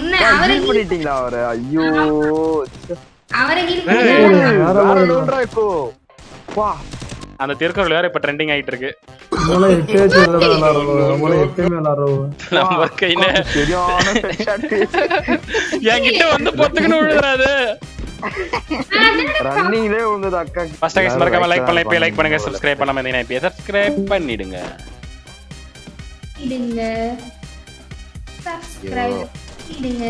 உன்னை அவரை ஹீல் பண்ணிட்டீங்களா அவரை ஐயோ அவரை heal ஏய், பண்ணி- வேற வேற level. level டா இப்போ வா அந்த திருக்குறள் வேற இப்ப ட்ரெண்டிங் ஆயிட்டு இருக்கு நம்மள எப்பயாச்சும் ஒரு தடவை விளையாடுறோம் நம்மள எப்பயுமே விளையாடுறோம் நம்ம கையில சரியான headshot. என்கிட்ட வந்து பொத்துக்குன்னு விழுதுறாது ரன்னிங்லயே விழுந்தது அக்கா ஃபர்ஸ்ட் கைஸ் மறக்காம லைக் பண்ணல இப்ப லைக் பண்ணுங்க சப்ஸ்கிரைப் பண்ணாம இருந்தீங்கன்னா இப்ப சப்ஸ்கிரைப் பண்ணிடுங்க இடுங்க சப்ஸ்கிரைப் இடுங்க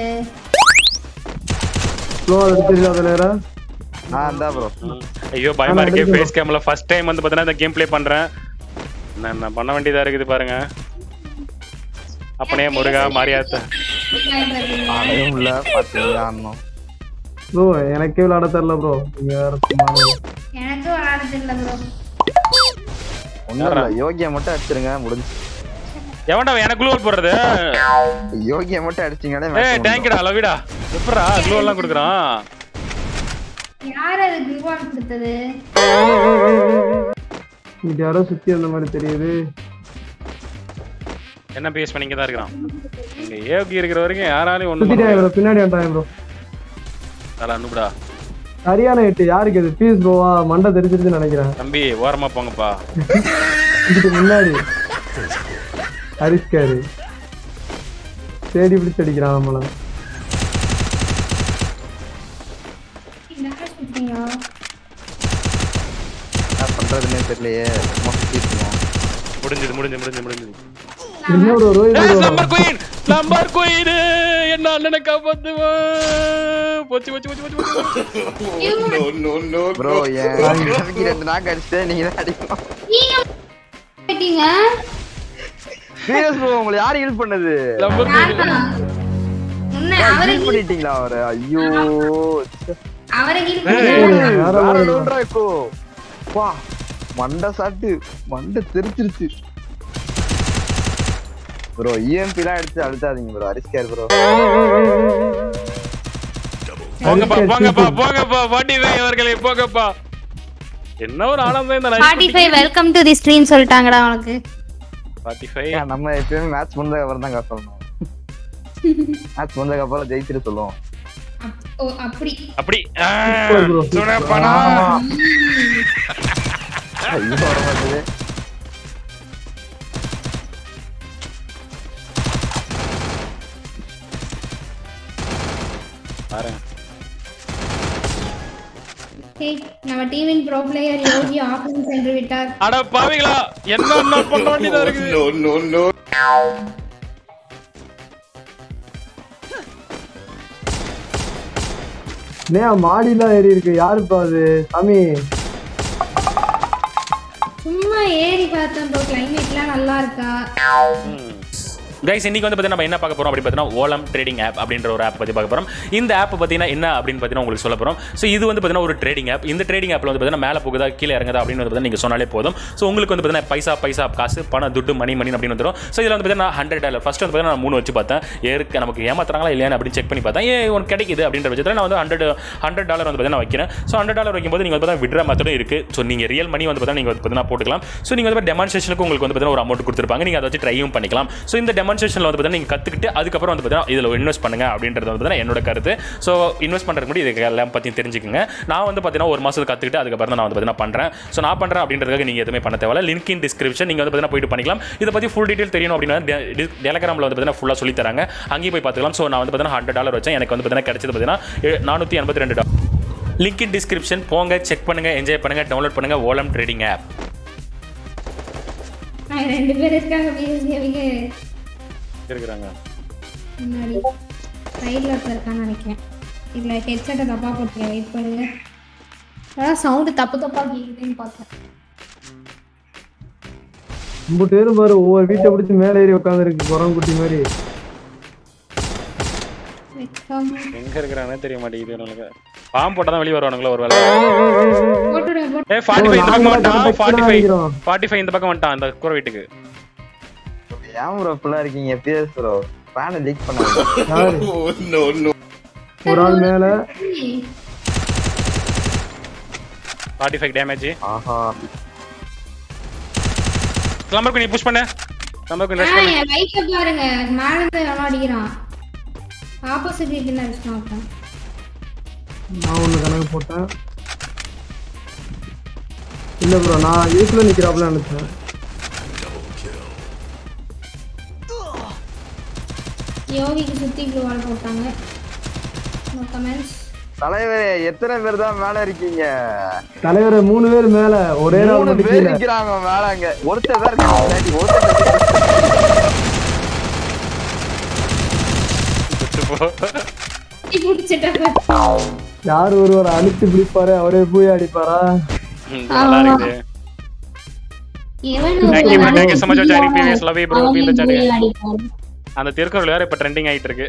ஸ்லோ எடுத்துருக்கா அதுல நேரம் ஆ இந்தா ப்ரோ ஐயோ பயமா இருக்கு ஃபேஸ் கேம்ல ஃபர்ஸ்ட் டைம் வந்து பாத்தீங்கன்னா இந்த கேம் ப்ளே பண்றேன் நான் நான் பண்ண வேண்டியதா இருக்குது பாருங்க அப்பனே முருகா மாரியாத்தா அதையும் இல்ல பாத்தீங்க ஆடணும் ப்ரோ எனக்கே விளையாட தெரியல ப்ரோ நீங்க வேற சும்மா எனக்கு விளையாட தெரியல ப்ரோ ஒண்ணும் இல்ல யோகியா மட்டும் அடிச்சிருங்க முடிஞ்சு எவன்டா எனக்கு க்ளூ போடுறது யோகியா மட்டும் அடிச்சீங்களே ஏய் டேங்க்டா லவிடா எப்படா க்ளூ எல்லாம் கொடுக்குறான் யார் அது குருவான் கொடுத்தது இங்க யாரோ சுத்தி அந்த மாதிரி தெரியுது என்ன பேஸ் பண்ணிங்க தான் இருக்கிறான் இங்க ஏகி இருக்கிற வரைக்கும் யாராலையும் ஒண்ணு சுத்திட்டாங்க ப்ரோ பின்னாடி வந்துட்டாங்க ப்ரோ நல்லா அனுப்புடா சரியான ஹிட் யாருக்கு இது பீஸ் ப்ரோவா மண்டை தெரிஞ்சிருச்சுன்னு நினைக்கிறேன் தம்பி ஓரமா போங்கப்பா இதுக்கு முன்னாடி ஹரிஸ்காரு தேடி பிடிச்சு அடிக்கிறான் நம்மள என்ன சுத்தீங்க என்ன பண்றதுன்னே தெரியலையே சும்மா சுத்திட்டு முடிஞ்சது முடிஞ்சு முடிஞ்சு முடிஞ்சது என்ன bro Rohit bro slumber queen slumber queen என்ன அண்ணனை காப்பாத்துவான் போச்சு போச்சு போச்சு போச்சு போச்சு ப்ரோ ஏன் தம்பிக்கு ரெண்டு நாக்கு அடிச்சுட்டு நீங்க தான் அடிக்கணும் நீங்க போயிட்டீங்க சீரியஸ் ப்ரோ உங்களை யார் ஹீல் பண்ணது ஸ்லம்பர் குயின் உன்னை அவரை ஹீல் பண்ணிட்டீங்களா அவரை ஐயோ அவரை heal ஏய், பண்ணி- வேற வேற level. level டா இப்போ வா மண்டை சாட்டு மண்டை தெரிச்சிருச்சு ப்ரோ இஎம்பி எல்லாம் எடுத்து அழுத்தாதீங்க ப்ரோ அரிஸ்கார் ப்ரோ போங்கப்பா போங்கப்பா போங்கப்பா பாட்டி வே அவர்களே போங்கப்பா என்ன ஒரு ஆனந்தம் இந்த forty five welcome to the stream சொல்லிட்டாங்கடா உனக்கு ஃபார்ட்டி ஃபைவ் நம்ம எப்பயுமே மேட்ச் முடிஞ்சதுக்கு அப்புறம் தான் சொல்லணும் மேட்ச் முடிஞ்சதுக்கு அப்புறம் ஜெயிச்சிட்டு சொல்லுவோம் அப்- ஓ அப்படி அப்படி ஆ, Super bro. சுனப்பனா. ஐயோ வர மாட்டேது பாருங்க ஏய், நம்ம டீமின் ப்ரோ பிளேயர் யோகி ஆஃப்லைன் சென்று விட்டார் அட பாவிங்களா என்ன என்ன பண்ண வேண்டியதா இருக்குது ஏன் மாடிலாம் ஏறி இருக்கு யாருப்பா அது சாமி சும்மா ஏறி பார்த்தேன் ப்ரோ கிளைமேட்லாம் நல்லா இருக்கா கைஸ் இன்னைக்கு வந்து பார்த்தீங்கன்னா நம்ம என்ன பார்க்க போறோம் அப்படி பார்த்தீங்கன்னா ஓலம் ட்ரேடிங் ஆப் அப்படின்ற ஒரு ஆப் பத்தி பார்க்க போறோம் இந்த ஆப் பார்த்தீங்கன்னா என்ன அப்படின்னு பார்த்தீங்கன்னா உங்களுக்கு சொல்ல போறோம் ஸோ இது வந்து பார்த்தீங்கன்னா ஒரு ட்ரேடிங் ஆப் இந்த ட்ரேடிங் ஆப்ல வந்து பார்த்தீங்கன்னா மேலே போகுதா கீழே இறங்குதா அப்படின்னு வந்து பார்த்தீங்கன்னா நீங்க சொன்னாலே போதும் ஸோ உங்களுக்கு வந்து பார்த்தீங்கன்னா பைசா பைசா காசு பணம் துட்டு மணி மணி அப்படின்னு வந்துடும் ஸோ இதில் வந்து பார்த்தீங்கன்னா ஹண்ட்ரட் டாலர் ஃபர்ஸ்ட் வந்து பார்த்தீங்கன்னா நான் மூணு வச்சு பார்த்தேன் ஏற்க நமக்கு ஏமாத்துறாங்களா இல்லையான்னு அப்படின்னு செக் பண்ணி பார்த்தேன் ஏ உனக்கு கிடைக்குது அப்படின்ற பட்சத்தில் நான் வந்து ஹண்ட்ரட் ஹண்ட்ரட் டாலர் வந்து பார்த்தீங்கன்னா வைக்கிறேன் ஸோ ஹண்ட்ரட் டாலர் வைக்கும்போது நீங்கள் வந்து பார்த்தீங்கன்னா விட்ரா மெத்தடும் இருக்கு ஸோ நீங்கள் ரியல் மணி வந்து பார்த்தீங்கன்னா நீங்கள் வந்து பார்த்தீங்கன்னா போட்டுக்கலாம் ஸோ நீங்கள் வந்து டெமான்ஸ்ட்ரேஷனுக்கு உங்களுக்கு வந்து பார்த்தீங்கன்னா ஒரு அமௌண்ட் கொடுத்துருப்பாங்க நீங்கள் அதை வச்சு ட்ரையும் பண்ணிக்கலாம் ஸோ இந்த டெமான்ஸ்ட்ரேஷனில் வந்து பார்த்தீங்கன்னா நீங்கள் கற்றுக்கிட்டு அதுக்கப்புறம் வந்து பார்த்தீங்கன்னா இதில் இன்வெஸ்ட் பண்ணுங்க அப்படின்றது வந்து பார்த்தீங்கன்னா என்னோட கருத்து ஸோ இன்வெஸ்ட் பண்ணுறதுக்கு முன்னாடி இதுக்கு எல்லாம் பற்றி தெரிஞ்சுக்கங்க நான் வந்து பார்த்தீங்கன்னா ஒரு மாதத்துக்கு கற்றுக்கிட்டு அதுக்கப்புறம் தான் நான் வந்து பார்த்தீங்கன்னா பண்ணுறேன் ஸோ நான் பண்ணுறேன் அப்படின்றதுக்காக நீங்கள் எதுவுமே பண்ண தேவையில்ல லிங்க் இன் டிஸ்கிரிப்ஷன் நீங்கள் வந்து பார்த்தீங்கன்னா போயிட்டு பண்ணிக்கலாம் இதை பற்றி ஃபுல் டீட்டெயில் தெரியணும் அப்படின்னா டெலகிராமில் வந்து பார்த்தீங்கன்னா ஃபுல்லாக சொல்லி தராங்க அங்கேயும் போய் பார்த்துக்கலாம் ஸோ நான் வந்து பார்த்தீங்கன்னா ஹண்ட்ரட் டாலர் வச்சேன் எனக்கு வந்து பார்த்தீங்கன்னா கிடைச்சது பார்த்தீங்கன்னா நானூற்றி எண்பத்தி ரெண்டு டாலர் லிங்க் இன் டிஸ்கிரிப்ஷன் போங்க செக் பண்ணுங்க என்ஜாய் பண்ணுங்க டவுன்லோட் பண்ணுங்க ஓலம் ட்ரேடிங் ஆப் நான் ரெண்டு பேர் இருக்காங்க பிஎஸ்சி அவங்க இருக்கிறாங்க முன்னாடி சைடில் ஒருத்தர் இருக்கான்னு நினைக்கிறேன் இதில் ஹெட்செட்டை தப்பாக போட்டுருக்கேன் வெயிட் பண்ணுங்க அதான் சவுண்டு தப்பு தப்பாக கேட்குதுன்னு பார்த்தேன் ரொம்ப பேரும் பாரு ஒவ்வொரு வீட்டை பிடிச்சி மேலே ஏறி உட்காந்துருக்கு குரங்குட்டி மாதிரி வெக்கம் எங்க இருக்கிறானே தெரிய மாட்டேங்குது எனக்கு பாம்பு போட்டால் தான் வெளியே வருவானுங்களா ஒரு வேலை போட்டுடுங்க போட்டு ஏ ஃபார்ட்டி ஃபைவ் இந்த பக்கம் வந்துட்டான் நாங்க ஃபார்ட்டி ஃபைவ் அடிக்கிறோம். ஃபார்ட்டி ஃபைவ் இந்த பக்கம் வந்துட்டான் இந்த கூரை வீட்டுக்கு ஏன் ப்ரோ இப்படிலாம் இருக்கீங்க பிஎஸ் ப்ரோ ஃபேனை லீக் பண்ணாங்க யாரு ஒரு ஆள் மேல ஃபார்ட்டி ஃபைவ் டேமேஜ் ஆஹா கிளம்பருக்கு நீ புஷ் பண்ண கிளம்பருக்கு ஆ, ரஷ் பண்ணு என் லைட்டை பாருங்க மேல இருந்து எவனோ அடிக்கிறான் ஆப்போசிட் வீட்டில் அடிச்சுட்டு வைப்பேன் நான் ஒண்ணு கணக்கு போட்டேன் இல்ல ப்ரோ நான் இதுக்குள்ள நிக்கிறாப்புல நினைச்சேன் யோகிக்கு சுற்றி இப்படி வால் போட்டாங்க நோ கமெண்ட்ஸ் தலைவரே எத்தனை பேர் தான் மேல இருக்கீங்க தலைவரை மூணு பேர் மேல ஒரே நாள் மூணு மட்டும் பேர் கீழே நிக்கிறாங்க மேல அங்க ஒருத்தர் தான் இருக்காங்க முன்னாடி, ஒருத்தர் தான் இருக்காங்க. பிடிச்சிட்டாங்க யார் ஒருவர் அழுத்தி பிடிப்பாரு அவரே போய் அடிப்பாரா ம், நல்லா இருக்குது இவன் Thank you, bro. Thank you so much for joining previous love you, bro. அவன் இந்த chat. போய் அடிப்பான். அந்த திருக்குறள் வேற இப்ப ட்ரெண்டிங் ஆயிட்டு இருக்கு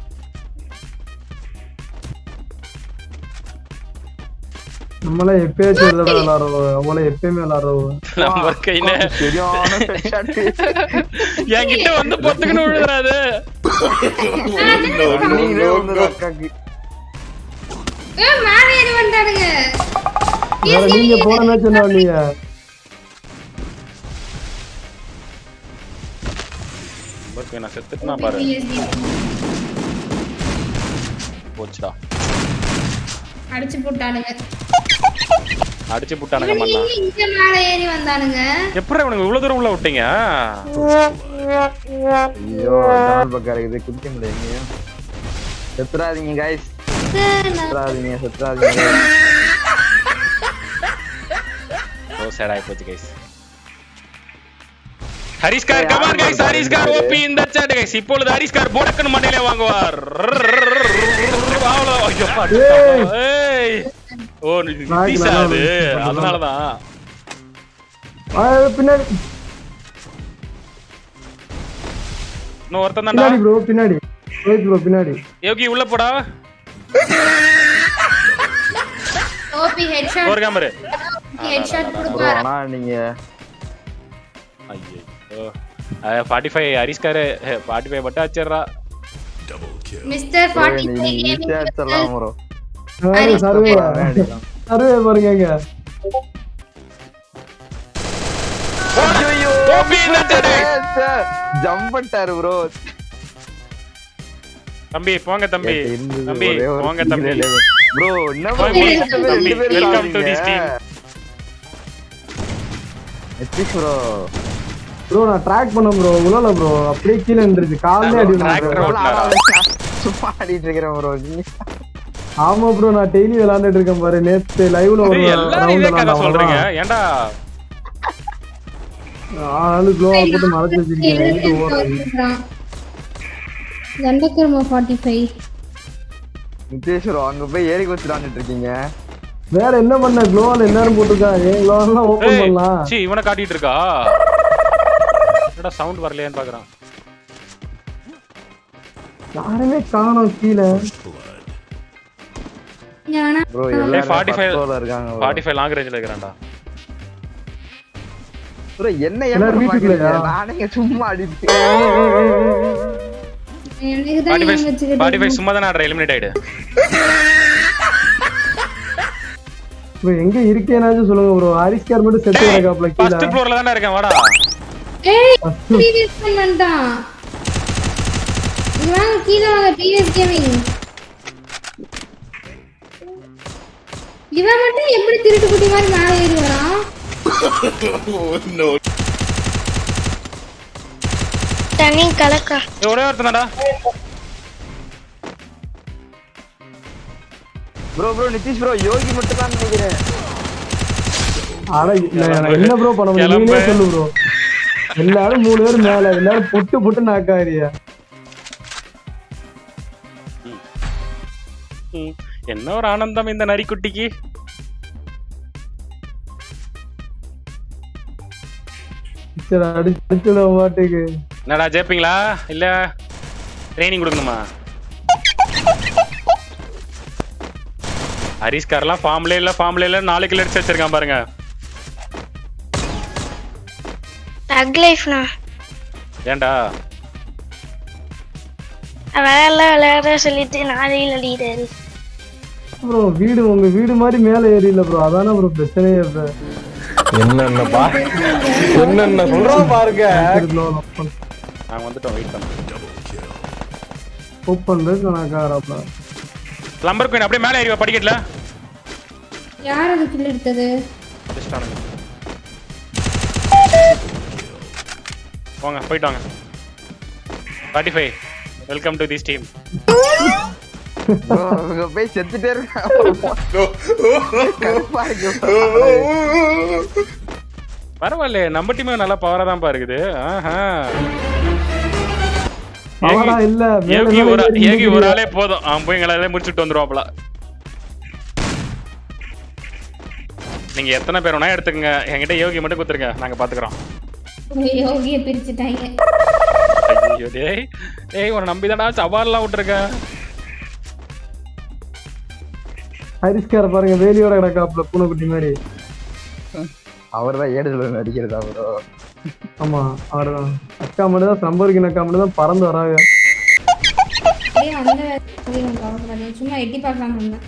நம்மள எப்பயாச்சும் ஒரு தடவை விளாடுறோம் அவங்கள எப்பயுமே விளாடுறோம் நம்ம கையில சரியான headshot. என்கிட்ட வந்து பொத்துக்குன்னு விழுதுறாது நீங்களே வந்து அக்காக்கு. ஏ, மேல ஏறி வந்துட்டானுங்க வேற நீங்க போன மேட்ச் என்ன பண்ணீங்க ஓகே நான் செத்துட்டுனா பாரு போச்சுடா அடிச்சு போட்டானுங்க அடிச்சு புட்டானுங்க மண்ணா இவனுங்க இங்க மேல ஏறி வந்தானுங்க எப்படி இவனுக்கு இவ்வளவு தூரம் உள்ள விட்டீங்க ஐயோ ஜன்னல் பக்கம் இருக்குது குடிக்க முடியல எங்கேயும் செத்துறாதீங்க guys செத்துறாதீங்க செத்துறாதீங்க guys. ஓ சேட் ஆயி போச்சு கைஸ் ஹரிஸ்கார் கமான் கைஸ் ஹரிஸ்கார் ஓபி இந்த சாட் கைஸ் இப்பொழுது ஹரிஸ்கார் போடக்கன் மண்டையில வாங்குவார் அவ்வளோ ஐயோ அடிச்சான். ஏய் ஓ நிதிஷா அது அதனாலதான் ஆ, பின்னாடி இன்னும் ஒருத்தன் தான்டா பின்னாடி ப்ரோ பின்னாடி ரோஹித் ப்ரோ பின்னாடி யோகி உள்ள போடா ஓபி ஹெட்ஷாட் ஒரு கேமரு ஹெட்ஷாட் bro கொடுப்பாரு ஆனா நீங்க ஐயோ ஃபார்ட்டி ஃபைவ் ஹரிஸ்கார் ஃபார்ட்டி ஃபைவ் மட்டும் வச்சிடுறா மிஸ்டர் bro, 45 நீங்க ஈஸியா அடிச்சிடலாம் bro சர்வே அவன் அடிக்கலாம். சர்வே பாருங்க இங்க. ஓபி இந்த chat. ஜம்ப் பண்ணிட்டாரு ப்ரோ தம்பி போங்க தம்பி தம்பி போங்க தம்பி ப்ரோ என்ன bro தம்பி, ரெண்டு பேர் தம்பி, ரெண்டு பேர் welcome to this ஆடுறீங்க. team. நிதிஷ் bro ப்ரோ நான் ட்ராக் பண்ண ப்ரோ உழல ப்ரோ அப்படியே கீழே இருந்துருச்சு காலே அடி Tractor விழுந்துருக்கு. ஓட்டுனாரா? சும்மா ஆடிட்டு இருக்கிறேன் ப்ரோ நீ ஆமா ப்ரோ நான் டெய்லி விளையாண்டுட்டு இருக்கேன் பாரு நேத்து லைவ்ல ஒரு ஏய், எல்லாரும் இதே கதை சொல்றீங்க ஏன்டா ஆளு க்ளோவா போட்டு மறைச்சு வச்சிருக்கீங்க எங்கிட்டு ஓடுறது தண்டக்கர்மா 45 நிதிஷ் bro அங்க போய் ஏறி குச்சி விளாண்டுட்டு இருக்கீங்க வேற என்ன பண்ண க்ளோவால எல்லாரும் போட்டிருக்கா ஏன் க்ளோவெல்லாம் ஓபன் ஏய், பண்ணலாம் சீ இவனை காட்டிட்டு இருக்கா என்னடா சவுண்ட் வரலையான்னு பாக்குறான் யாருமே காணோம் கீழே ஆனா ப்ரோ ஏய், எல்லாரும் 45 பத்தோல இருக்காங்க bro. ஃபார்ட்டி ஃபைவ் லாங் ரேஞ்சில் இருக்கிறான்டா bro என்ன எல்லாரும் என்ன வீட்டுக்குள்ளயா? பாக்குறீங்க நானே இங்க சும்மா அடிச்சு எனக்கு தான் ஃபார்ட்டி ஏன் ஃபைவ் வச்சுக்கிட்டு ஃபார்ட்டி ஃபைவ் சும்மா தானே ஆடுற எலிமினேட் ஆயிடு ப்ரோ எங்க இருக்கேனாச்சும் சொல்லுங்க ப்ரோ ஹரிஸ்கார் மட்டும் செத்து கிடக்காப்ல கீழே ஃபர்ஸ்ட் ஃப்ளோர்ல தானே இருக்கேன் வாடா ஏய் டிவிஎஸ் பண்ணிட்டான் இங்க வாங்க கீழே வாங்க டிவிஎஸ் கேமிங் இவன் மட்டும் எப்படி திருட்டு குட்டி மாதிரி மேலே ஏறி வரான் தனி கலக்கா ஏய், ஒரே ஒருத்தன் தான்டா bro bro Nitish bro Yogi மட்டும் தான் நினைக்கிறேன் ஆனா இல்ல, நான் என்ன ப்ரோ பண்ண முடியும் கிளம்பு. நீங்களே சொல்லு ப்ரோ எல்லாரும் மூணு பேர் மேல எல்லாரும் பொட்டு பொட்டு நாக்காரியா ம், என்ன ஒரு ஆனந்தம் இந்த நரிக்குட்டிக்கு சரி அடிச்சு அடிச்சுட மாட்டுக்கு என்னடா ஜெயிப்பீங்களா இல்ல ட்ரைனிங் கொடுக்கணுமா ஹரிஸ்கார்லாம் ஃபார்ம்ல இல்ல ஃபார்ம்ல இல்ல நாலு கிலோ அடிச்சு வச்சிருக்கான் பாருங்க தக் லைஃப்னா ஏன்டா விளையாடல விளையாட சொல்லிட்டு நாளையில் அடிக்கிறாரு ப்ரோ வீடு உங்க வீடு மாதிரி மேல ஏறி இல்ல ப்ரோ அதானே ப்ரோ பிரச்சனையே இப்ப என்னென்ன பா என்னென்ன சொல்றோம் பாருங்க சரி bro, நான் நாங்க வந்துட்டோம் வெயிட் பண்ண ஓப்பன் பேஸ் கணக்காரப்பா லம்பர் குயின் அப்படியே மேலே ஏறி வா, படிக்கட்டுல யார் அது கில் எடுத்தது அடிச்சிட்டானுங்க. போங்க போயிட்டு வாங்க forty five welcome to this team bro, இங்க போய் செத்துட்டே இருக்கான் கடுப்பா இருக்கு bro. பரவாயில்லையே நம்ம டீமே நல்லா பவரா தான் இருக்குது ஆஹா அவனா இல்ல மேல யோகி மேல ஒரு ஏறி யோகி ஒரு நிக்கிறியா? ஆளே போதும் அவன் போய் எங்களை முடிச்சுட்டு வந்துருவாப்ல நீங்க எத்தனை பேர் வேணா எடுத்துக்கங்க என்கிட்ட யோகி மட்டும் கொடுத்துருங்க நாங்க பாத்துக்கிறோம் யோகியை பிரிச்சுட்டாங்க ஐயோ டேய் டேய் உன்னை நம்பி தானே சவால்லாம் விட்டுருக்கேன் ஹரிஸ்கார பாருங்க வேலியோட கிடக்காப்புல பூனைக்குட்டி மாதிரி அவர்தான் ஏடுல நடிக்கிறதா ப்ரோ ஆமா அவர்தான் அக்கா மட்டும் தான் நம்பருக்கு அக்கா மட்டும் தான் பறந்து வராங்க அப்படியே அந்த வேலையும் கவலைப்படாதீங்க சும்மா எட்டி பார்க்கலாம் வந்தேன்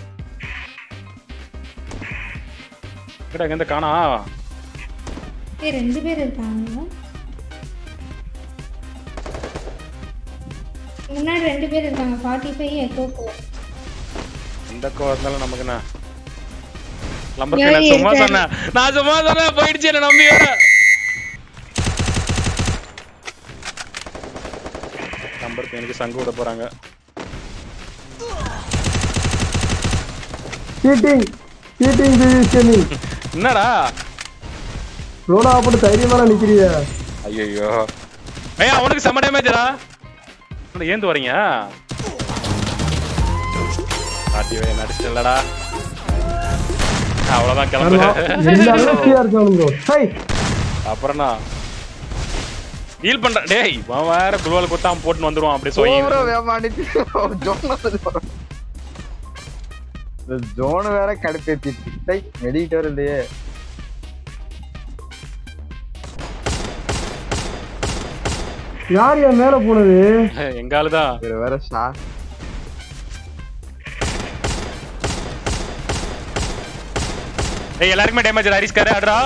கிட்ட எங்க காணா ஏய் ரெண்டு பேர் இருக்காங்க முன்னாடி ரெண்டு பேர் இருக்காங்க ஃபார்ட்டி ஃபைவ் எக்கோ எந்த கோ இருந்தாலும் நமக்கு என்ன லம்பர் நான் சும்மா சொன்னேன் நான் சும்மா சொன்னேன் போயிடுச்சு என்ன நம்பி வர நம்பருக்கு எனக்கு சங்கு விட போறாங்க சீட்டிங் சீட்டிங் பிவிஷனி என்னடா ரோடா போட்டு தைரியமா நிக்கிறிய ஐயோ ஐயா அவனுக்கு செம்ம டேமேஜ்டா ஏந்து வரீங்க ஆட்டிவே நடிச்சிட்டலடா அவ்வளவுதான் கிளம்பு எல்லாரும் வெற்றியா இருக்கானு ப்ரோ ஹை அப்புறம்னா ஹீல் பண்ற டேய் இவன் வேற குளுவால் குத்தாம போட்டு வந்துருவான் அப்படியே சோயி ப்ரோ வேமாடிட்டு ஜோன் இந்த ஜோன் வேற கடுப்பேத்தி மெடிக்கிட்டு இல்லையே யார் என் மேல போனது எங்க ஆளுதான் இவர் வேற ஷா ஏய் எல்லாருக்குமே டேமேஜ் ஹரிஸ்காரு ஆடுறா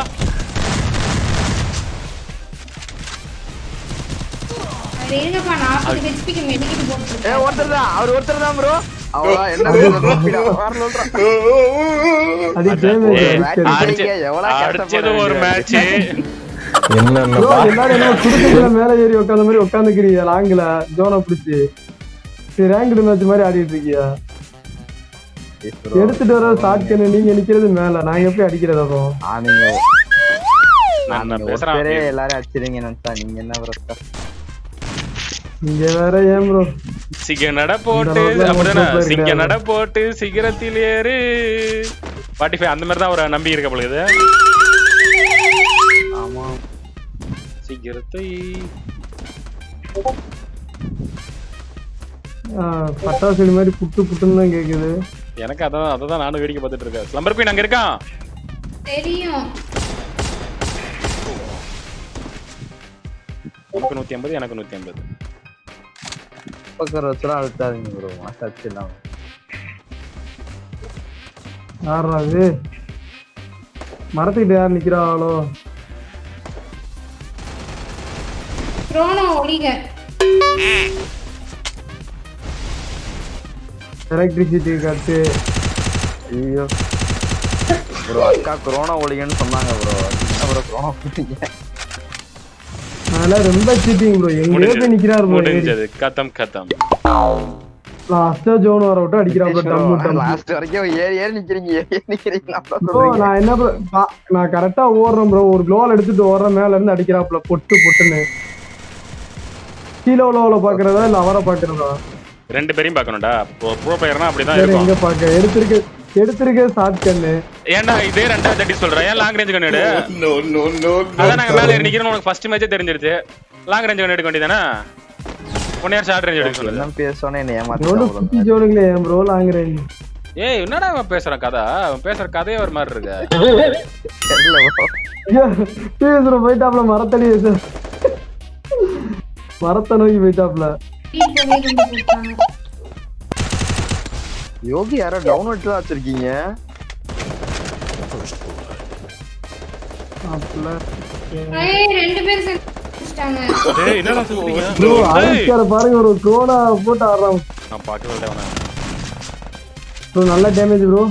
அது இருங்கப்பா நாற்பது ஹெச்பிக்கு மெடிக்கிட்டு ஏ போட்டுருக்கேன் ஒருத்தர் தான் அவர் ஒருத்தர் தான் ப்ரோ அவளா என்ன வேற சொல்றான் அது டேமேஜ் ஏய், match அடிச்ச- ஜெயிக்க எவ்வளவு அடிச்சது ஒரு மேட்ச் ப்ரோ என்னென்ன எல்லாரும் என்ன குடுக்கல மேல ஏறி உட்காந்த மாதிரி உட்காந்துக்கிறீங்க லாங்கில ஜோனை பிடிச்சி சரி ரேங்க்டு மேட்ச் மாதிரி ஆடிட்டு இருக்கியா எடுத்துட்டு வர ஷார்ட் நீங்க நிக்கிறது மேல நான் எப்படி அடிக்கிறது அப்போ நீங்க நான் நீங்க பேசுறேன் ஒருத்தரே எல்லாரும் அடிச்சிருங்க நினைச்சா நீங்க என்ன ப்ரோ இங்க வேற ஏன் ப்ரோ சிங்க நட போட்டு இந்த அளவுக்கு அப்படிதானே நம்ம சிங்க கிடையாது. நட போட்டு சிகரத்தில் ஏறு ஃபார்ட்டி ஃபைவ் அந்த மாதிரி தான் ஒரு நம்பி இருக்க பொழுது ஆமா சிகரத்தை பட்டாசு வெடி மாதிரி புட்டு புட்டுன்னு தான் கேக்குது எனக்கு அதான் அதை தான் நானும் வேடிக்கை பார்த்துட்டு இருக்கேன் ஸ்லம்பர் குயின் அங்க இருக்கான் தெரியும் உனக்கு நூத்தி ஐம்பது எனக்கு நூத்தி ஐம்பது பக்கம் வச்சுலாம் அழுத்தாதீங்க ப்ரோ மாசாச்சு இல்லாம யாரா அது மரத்துக்கிட்ட யார் நிக்கிறாளோ க்ரோனோ ஒளிக எலக்ட்ரிசிட்டி கட்டு ஐயோ ப்ரோ அக்கா கொரோனா ஒழிகன்னு சொன்னாங்க ப்ரோ என்ன ப்ரோ கொரோனா போட்டீங்க அதெல்லாம் ரொம்ப சீட்டிங் ப்ரோ எங்கேயோ போய் நிக்கிறாரு ப்ரோ முடிஞ்சது கத்தம் கத்தம் லாஸ்டா ஜோன் வர விட்டு அடிக்கிறா ப்ரோ டம்மு டம்மு லாஸ்ட் வரைக்கும் ஏறி ஏறி நிக்கிறீங்க ஏறி ஏறி நிக்கிறீங்க நான் ப்ரோ சொல்றீங்க நான் என்ன bro, பா- நான் கரெக்டா ஓடுறேன் ப்ரோ ஒரு க்ளோவல் எடுத்துட்டு ஓடுறேன் மேல இருந்து அடிக்கிறாப்ல பொட்டு பொட்டுன்னு கீழே உள்ளவள பாக்குறதா இல்ல அவரை பாக்குறதா ரெண்டு பேரையும் பார்க்கணும்டா ப்ரோ பிளேயர்னா அப்படிதான் வேற இருக்கும் எங்க பாக்க எடுத்திருக்க எடுத்திருக்க ஷார்ட் கண்ணு ஏன்டா இதே ரெண்டாவது தட்டி சொல்றேன் ஏன் லாங் ரேஞ்ச் கண்ணு அதான் நாங்க மேல ஏறி நிக்கிறோம் உனக்கு ஃபர்ஸ்ட் மேட்சே தெரிஞ்சிருச்சு லாங் ரேஞ்ச் கண்ணு எடுக்க வேண்டியதானே ஒன் இயர் ஷார்ட் ரேஞ்ச் எடுக்க சொல்லுது என்ன பேசணும் என்ன எவ்வளவு ஏமாத்த குட்டி ஜோனுங்களே என் ப்ரோ லாங்குறேன் ஏய் என்னடா அவன் பேசுறான் கதை அவன் பேசுற கதையே ஒரு மாதிரி இருக்கு தெரியல ப்ரோ பேசுற போயிட்டாப்ல மரத்தடி மரத்தை நோக்கி போயிட்டாப்ல வீட் போய் கொண்டு போட்டாங்க யோகி யாரோ டவுன்லோட் தான் வச்சிருக்கீங்க அப்பல ஏய் ரெண்டு பேர் செஞ்சுட்டாங்க ஏய் என்னடா சொல்றீங்க ப்ரோ ஆதித்யார பாருங்க ஒரு கோடா போட்டு ஆடுறான் நான் பார்க்கவே இல்லை அவனை ப்ரோ நல்ல டேமேஜ் ப்ரோ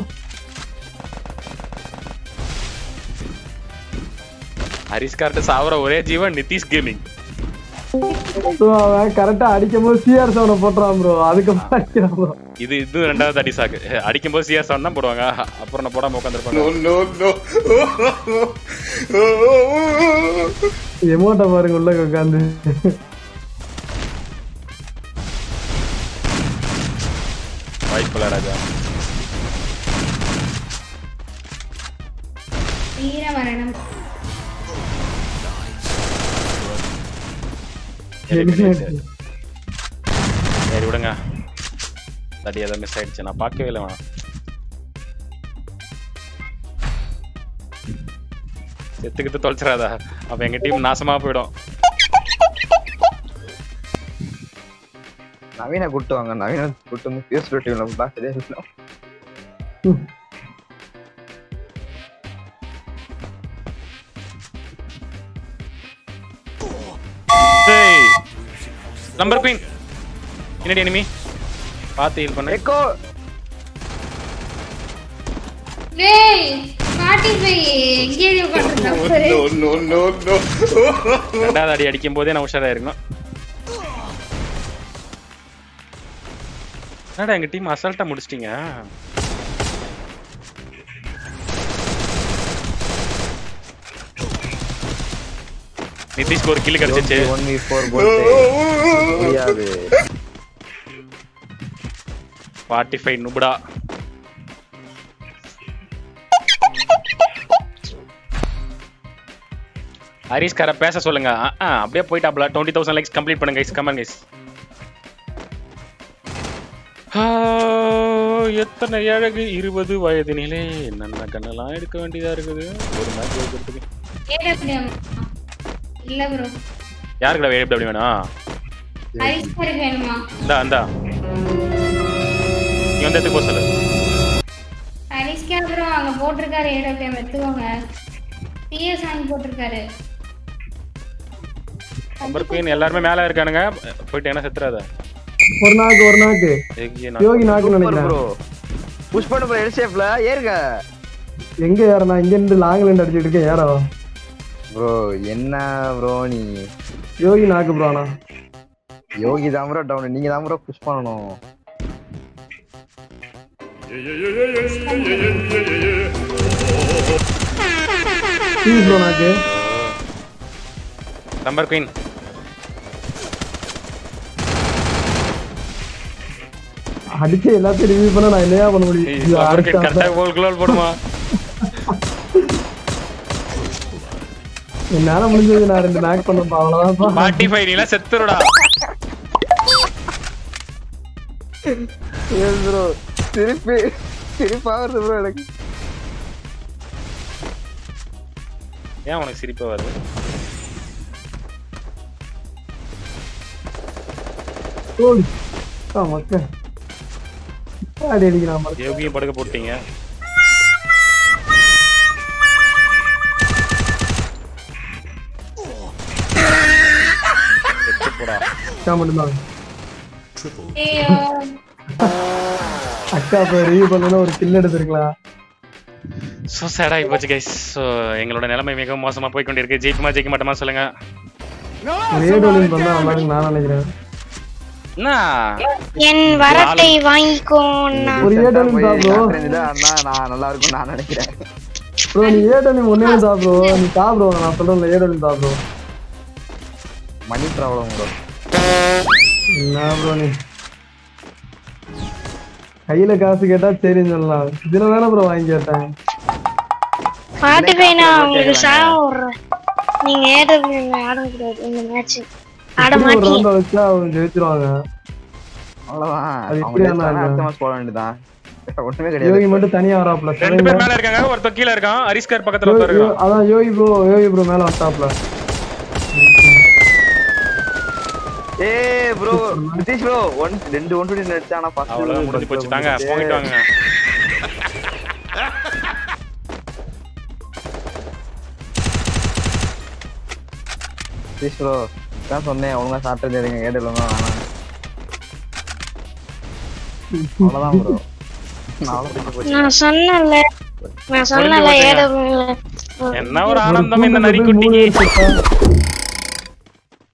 ஹரிஸ் கார்ட்ட சாவற ஒரே ஜீவன் நிதிஷ் கேமிங் ப்ரோ அவன் கரெக்டா அடிக்கும் போது சிஆர் செவனை போட்டுறான் ப்ரோ அதுக்கப்புறம் அடிக்கிறான் ப்ரோ இது இது ரெண்டாவது அடி சாக்கு அடிக்கும் போது சிஆர் தான் போடுவாங்க அப்புறம் நான் போடாம உட்காந்துருப்பாங்க எமோட்டை பாருங்க உள்ள உட்காந்து வாய்ப்பில்ல ராஜா வீர மரணம் சரி விடுங்க தடி ஏதோ மிஸ் ஆயிடுச்சு நான் பார்க்கவே இல்லை வேணாம் செத்துக்கிட்டு தொலைச்சிடாதா அப்ப எங்க டீம் நாசமா போயிடும் நவீன கூட்டு வாங்க நவீன கூட்டு வந்து பியூஸ் டீம்ல போட்டா சரியா இருக்கும் நம்பர் குயின் என்னடி எனிமி பார்த்து ஹீல் பண்ணு எக்கோ டேய் ஃபார்ட்டி ஃபைவ் எங்கேயே உட்காந்துருக்காரு ரெண்டாவது அடி அடிக்கும் போதே நான் உஷாரா இருக்கணும் என்னடா எங்க டீம் அசால்ட்டா முடிச்சிட்டீங்க நிதிஷ்க்கு ஒரு கில்லு கிடைச்சிச்சு ஒன் வி ஃபோர் போட்டு முடியாது ஃபார்ட்டி ஃபைவ் நுபுடா ஹரிஷ் கார பேச சொல்லுங்க ஆ, ஆ, அப்படியே போயிட்டாப்ல டுவெண்ட்டி தௌசண்ட் லைக்ஸ் கம்ப்ளீட் பண்ணுங்க கைஸ் கமன் கைஸ் எத்தனை அழகு இருபது வயதினிலே என்னென்ன கண்ணெல்லாம் எடுக்க வேண்டியதா இருக்குது ஒரு மேட்ச் ஜெயிக்கிறதுக்கு ஏடபிள்யூஎம் இல்ல ப்ரோ யாருக்குடா வேணும் வேணும் ஹரிஸ்கருக்கு வேணுமா இந்தா இந்தா நீ வந்து எடுத்துக்கோ சொல்லு ஹரிஸ்கர் ப்ரோ அங்க போட்டிருக்காரு ஏடபிள்யூஎம் எடுத்துக்கோங்க பிஎஸ் வாங்கி போட்டிருக்காரு நம்பர் குயின் எல்லாருமே மேல இருக்கானுங்க போயிட்டு என்ன செத்துறாத ஒரு நாக்கு ஒரு நாக்கு ஏய், நான் யோகி நாக்கு சூப்பர் நினைக்கிறேன் ப்ரோ புஷ் பண்ணு ப்ரோ எல் ஷேப்ல ஏறுங்க எங்க ஏறனா இங்க இருந்து லாங்ல இருந்து அடிச்சிட்டு இருக்கேன் ஏறோ ப்ரோ என்ன ப்ரோ நீ யோகி நாக்கு ப்ரோ ஆனா யோகி தான் ப்ரோ டவுன் நீங்க தான் ப்ரோ புஷ் பண்ணணும் சீஸ் ப்ரோ நாக்கு நம்பர் குயின் அடிச்சு எல்லாத்தையும் ரிவ்யூ பண்ண நான் என்னையா பண்ண முடியும் இது நம்பர் குயின் அடிச்சா கரெக்டா கோல் கோல் போடுமா என்னால முடிஞ்சது நான் ரெண்டு நாக் பண்ணப்பா அவ்வளவுதான்ப்பா ஃபார்ட்டி ஃபைவ் நீலாம் செத்துருடா ஏன் ப்ரோ திருப்பி திருப்பி ஆகுது ப்ரோ எனக்கு ஏன் உனக்கு சிரிப்பா வருது ஓடி ஆ மக்க அடி அடிக்கிறான் பாரு. யோகியும் படுக்க போட்டீங்க செத்து போடா அக்கா மட்டும்தான் ஐயோ அக்கா இப்ப ரிவ்யூ பண்ணணும் ஒரு கில் எடுத்திருக்கலாம் ஸோ சேடாகி போச்சு கைஸ் ஸோ எங்களோட நிலைமை மிகவும் மோசமா போய் கொண்டிருக்கு ஜெயிக்குமா ஜெயிக்க மாட்டோமா சொல்லுங்க ரேடோலின் பண்ணா நல்லா இருக்கு நான் நினைக்கிறேன் என்ன என் வரத்தை வாங்கிக்கோண்ணா ஒரு ஏடோலின் தான் ப்ரோ தெரிஞ்சுல அண்ணா நான் நல்லா இருக்கும் நான் நினைக்கிறேன் ப்ரோ நீ ஏடோலின் ஒன்னே தான் ப்ரோ நீ தா ப்ரோ நான் சொல்றேன் ஏடோலின் தான் ப்ரோ மணி ப்ராப்ளம் ப்ரோ என்ன ப்ரோ நீ கையில காசு கேட்டா சரின்னு சொல்லலாம் இதுல தானே ப்ரோ வாங்கி கேட்டேன் பாட்டு போய் நான் உங்களுக்கு சாக விடுறேன் நீங்க ஏடபிள்யூ ஆடக்கூடாது இந்த மேட்ச் ஆட ஒரு மாட்டீங்க ரவுண்ட வச்சா அவங்க ஜெயிச்சிருவாங்க அவ்வளவுதான் அது அவங்க இப்படியா ஜெயிச்சாங்கன்னா நான் அடுத்த மேட்ச் போட வேண்டியதுதான் ஒண்ணுமே யோகி கிடையாது மட்டும் தனியா வராப்ல ரெண்டு பேர் மேல இருக்காங்க ஒருத்தர் கீழே இருக்கான் ஹரிஸ்கர் பக்கத்துல ஒருத்தர் இருக்கான் அதான் யோகி ப்ரோ யோகி ப்ரோ மேல வந்தாப்ல ஏ ப்ரோ நிதிஷ் ப்ரோ ஒன் ரெண்டு ஒன் டுவெண்ட்டி அடிச்சா ஆனா first அவ்வளவுதான் level முடிஞ்சு போச்சு first தாங்க level போயிட்டு வாங்க நிதிஷ் ப்ரோ தான் சொன்னேன் ஒழுங்கா சாப்பிட்டு தெரியுங்க கேட்டு வேணாம் அவ்வளவுதான் ப்ரோ நானும் பிடிச்சு போச்சு நான் சொன்னேன்ல நான் சொன்னேன்ல போச்சுங்க. ஏடபிள்யூ என்ன ஒரு ஆனந்தம் இந்த மூணு நரிக்குட்டிக்கு எடுத்துட்டா.